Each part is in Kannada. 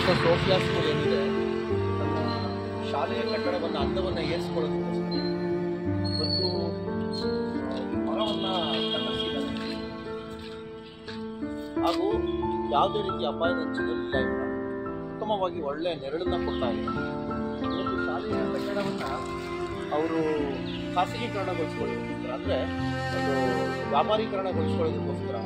ಹೊಸ ಸೋಫಿಯಾ ಸ್ಕೂಲ್ ಏನಿದೆ ನನ್ನ ಶಾಲೆಯ ಕಟ್ಟಡವನ್ನು ಅಂದವನ್ನು ಏರಿಸ್ಕೊಳ್ಳೋದಕ್ಕೋಸ್ಕರ ಇವತ್ತು ಈ ಮರವನ್ನು ಕತ್ತರಿಸಿದ್ದಾರೆ ಹಾಗೂ ಯಾವುದೇ ರೀತಿಯ ಅಪಾಯದ ಅಂಚಿನಲ್ಲಿಲ್ಲ ಇಲ್ಲ ಉತ್ತಮವಾಗಿ ಒಳ್ಳೆಯ ನೆರಳನ್ನು ಕೊಡ್ತಾ ಇದೆ ಇವತ್ತು ಶಾಲೆಯ ಕಟ್ಟಡವನ್ನು ಅವರು ಖಾಸಗೀಕರಣಗೊಳಿಸ್ಕೊಳ್ಳೋದಕ್ಕೋಸ್ಕರ ಅಂದರೆ ಒಂದು ವ್ಯಾಪಾರೀಕರಣಗೊಳಿಸ್ಕೊಳ್ಳೋದಕ್ಕೋಸ್ಕರ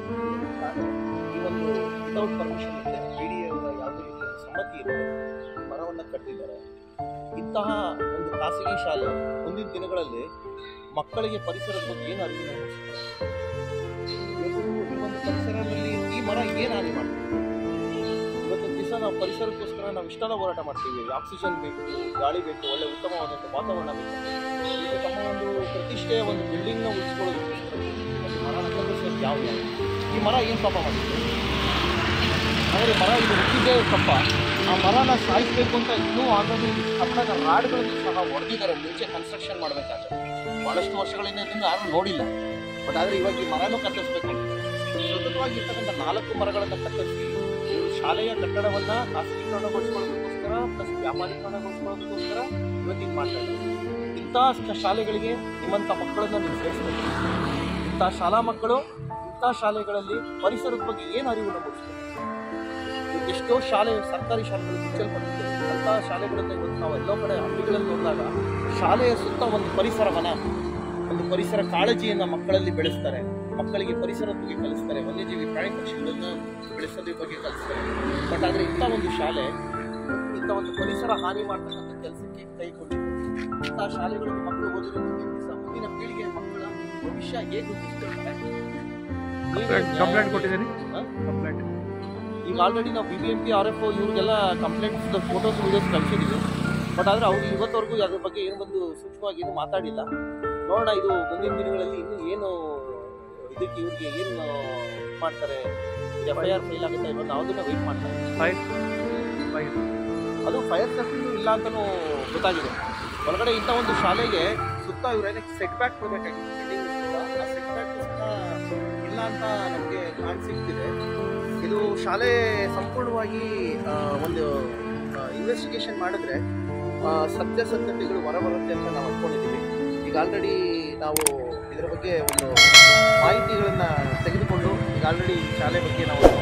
ಈ ಒಂದು ವಿತೌಟ್ ಪರ್ಮಿಷನ್ ಇದೆ ಬಿ ಡಿ ಅವರ ಯಾವುದೇ ರೀತಿಯ ಸಮ್ಮತಿ ಇರುತ್ತೆ ಮರವನ್ನು ಕಟ್ಟಿದ್ದಾರೆ ಇಂತಹ ಒಂದು ಖಾಸಗಿ ಶಾಲೆ ಮುಂದಿನ ದಿನಗಳಲ್ಲಿ ಮಕ್ಕಳಿಗೆ ಪರಿಸರದ ಬಗ್ಗೆ ಏನು ಅರಿವು ಮೂಡಿಸುತ್ತೆ? ಇವತ್ತು ಈ ಒಂದು ಪರಿಸರದಲ್ಲಿ ಈ ಮರ ಏನು ಹಾನಿ ಮಾಡ್ತದೆ ಇವತ್ತೊಂದು ದಿವಸ ನಾವು ಪರಿಸರಕ್ಕೋಸ್ಕರ ನಾವು ಇಷ್ಟೆಲ್ಲ ಹೋರಾಟ ಮಾಡ್ತೀವಿ ಆಕ್ಸಿಜನ್ ಬೇಕು ಗಾಳಿ ಬೇಕು ಒಳ್ಳೆ ಉತ್ತಮವಾದಂಥ ವಾತಾವರಣ ಬೇಕು ಈಗ ತಮ್ಮ ಒಂದು ಪ್ರತಿಷ್ಠೆಯ ಒಂದು ಬಿಲ್ಡಿಂಗ್ನ ಉಳಿಸ್ಕೊಳ್ಳೋದಕ್ಕೋಸ್ಕರ ಒಂದು ಮರನ ಕತ್ತರಿಸೋದು ಯಾವ ನ್ಯಾಯ? ಈ ಮರ ಏನು ಪಾಪ ಮಾಡಿತ್ತು ಆದರೆ ಮರ ಇದು ಹುಟ್ಟಿದ್ದೇ ತಪ್ಪ ಆ ಮರನ ಸಾಯಿಸಬೇಕು ಅಂತ ಇನ್ನೂ ಆಲ್ರೆಡಿ ಕನ್ನಡದ ರಾಡ್ಗಳನ್ನು ಸಹ ಹೊಡೆದಿದ್ದಾರೆ ಮುಂಚೆ ಕನ್ಸ್ಟ್ರಕ್ಷನ್ ಮಾಡಬೇಕಾದ್ರೆ ಭಾಳಷ್ಟು ವರ್ಷಗಳಿಂದ ಇದನ್ನು ಯಾರು ನೋಡಿಲ್ಲ ಬಟ್ ಆದರೆ ಇವಾಗ ಈ ಮರನೂ ಕತ್ತರಿಸ್ಬೇಕು ಸತತವಾಗಿ ಇರ್ತಕ್ಕಂಥ ನಾಲ್ಕು ಮರಗಳನ್ನು ಕತ್ತರಿಸಿ ಇವರು ಶಾಲೆಯ ಕಟ್ಟಡವನ್ನು ಖಾಸಗೀಕರಣಗೊಳಿಸ್ಕೊಳ್ಳೋದಕ್ಕೋಸ್ಕರ ಪ್ಲಸ್ ವ್ಯಾಪಾರೀಕರಣಗೊಳಿಸ್ಕೊಳ್ಳೋದಕ್ಕೋಸ್ಕರ ಇವತ್ತು ಇದು ಮಾಡ್ತಾ ಇದ್ದಾರೆ ಇಂಥ ಶ- ಶಾಲೆಗಳಿಗೆ ನಿಮ್ಮಂಥ ಮಕ್ಕಳನ್ನು ನೀವು ಸೇರಿಸಬೇಕು ಇಂಥ ಶಾಲಾ ಮಕ್ಕಳು ಇಂಥ ಶಾಲೆಗಳಲ್ಲಿ ಪರಿಸರದ ಬಗ್ಗೆ ಏನು ಅರಿವನ್ನು ಮೂಡಿಸ್ಬೇಕು ಇವತ್ತು ಎಷ್ಟೋ ಶಾಲೆ ಸರ್ಕಾರಿ ಶಾಲೆಗಳು ಮುಚ್ಚಲ್ಪಟ್ಟಿದೆ ಅಂಥ ಶಾಲೆಗಳಿಂದ ಇವತ್ತು ನಾವು ಎಲ್ಲೋ ಕಡೆ ಹಳ್ಳಿಗಳಲ್ಲಿ ಹೋದಾಗ ಶಾಲೆಯ ಸುತ್ತ ಒಂದು ಪರಿಸರ ವನ ಒಂದು ಪರಿಸರ ಕಾಳಜಿಯನ್ನು ಮಕ್ಕಳಲ್ಲಿ ಬೆಳೆಸ್ತಾರೆ ಮಕ್ಕಳಿಗೆ ಪರಿಸರದ ಬಗ್ಗೆ ಕಲಿಸ್ತಾರೆ ವನ್ಯಜೀವಿ ಪ್ರಾಣಿ ಪಕ್ಷಿಗಳನ್ನು ಬೆಳೆಸೋದ್ರ ಬಗ್ಗೆ ಕಲಿಸ್ತಾರೆ ಬಟ್ ಆದರೆ ಇಂಥ ಒಂದು ಶಾಲೆ ಇಂಥ ಒಂದು ಪರಿಸರ ಹಾನಿ ಮಾಡ್ತಕ್ಕಂಥ ಕೆಲಸಕ್ಕೆ ಕೈ ಕೊಟ್ಟಿದೆ ಇಂಥ ಶಾಲೆಗಳಲ್ಲಿ ಮಕ್ಕಳು ಓದಿರೋ ಮುಂದಿನ ದಿವಸ ಮುಂದಿನ ಪೀಳಿಗೆಯ ಮಕ್ಕಳ ಭವಿಷ್ಯ ಹೇಗೆ ರೂಪಿಸ್ಕೊಳ್ತಾರೆ ನೀವೇ ಕಂಪ್ಲೇಂಟ್ ಕೊಟ್ಟಿದ್ದೀನಿ ಹಾ? ಕಂಪ್ಲೇಂಟ್ ಈಗ ಆಲ್ರೆಡಿ ನಾವು B B M P R F ಇವ್ರಿಗೆಲ್ಲ ಕಂಪ್ಲೇಂಟ್ಸ್ ಫೋಟೋಸ್ ವೀಡಿಯೋಸ್ ಕಳಿಸಿದ್ದೀವಿ ಬಟ್ ಆದರೆ ಅವ್ರು ಇವತ್ತವರೆಗೂ ಅದ್ರ ಬಗ್ಗೆ ಏನು ಬಂದು ಸೂಕ್ಷ್ಮವಾಗಿ ಏನು ಮಾತಾಡಿಲ್ಲ ನೋಡೋಣ ಇದು ಮುಂದಿನ ದಿನಗಳಲ್ಲಿ ಇನ್ನೂ ಏನು ಇದಕ್ಕೆ ಇವ್ರಿಗೆ ಏನು ಮಾಡ್ತಾರೆ ಎಫ್ ಐ ಆರ್ ಫೈಲ್ ಆಗುತ್ತೆ ಇವಾಗ ಯಾವುದನ್ನ ವೆಯ್ಟ್ ಮಾಡ್ತಾರೆ ಫೈವ್ ಫೈವ್ ಅದು ಫೈರ್ ಸೇಫ್ಟಿನೂ ಇಲ್ಲ ಅಂತಲೂ ಗೊತ್ತಾಗಿದೆ ಒಳಗಡೆ ಇಂಥ ಒಂದು ಶಾಲೆಗೆ ಸುತ್ತ ಇವರೇನೆ ಸೆಟ್ ಬ್ಯಾಕ್ ಕೊಡಬೇಕಾಗಿತ್ತು ಬಿಲ್ಡಿಂಗ್ ಆ ಸೆಟ್ ಬ್ಯಾಕ್ ಸಹ ಇಲ್ಲ ಅಂತ ನಮಗೆ ಕಾಣ್ ಸಿಗ್ತಿದೆ ಇದು ಶಾಲೆ ಸಂಪೂರ್ಣವಾಗಿ ಆ, ಒಂದು ಇನ್ವೆಸ್ಟಿಗೇಷನ್ ಮಾಡಿದ್ರೆ ಆ, ಸತ್ಯಾಸತ್ಯತೆಗಳು ಹೊರಬರುತ್ತೆ ಅಂತ ನಾವು ಅಂದ್ಕೊಂಡಿದ್ದೀವಿ ಈಗ ಆಲ್ರೆಡಿ ನಾವು ಇದರ ಬಗ್ಗೆ ಒಂದು ಮಾಹಿತಿಗಳನ್ನು ತೆಗೆದುಕೊಂಡು ಈಗ ಆಲ್ರೆಡಿ ಶಾಲೆ ಬಗ್ಗೆ ನಾವು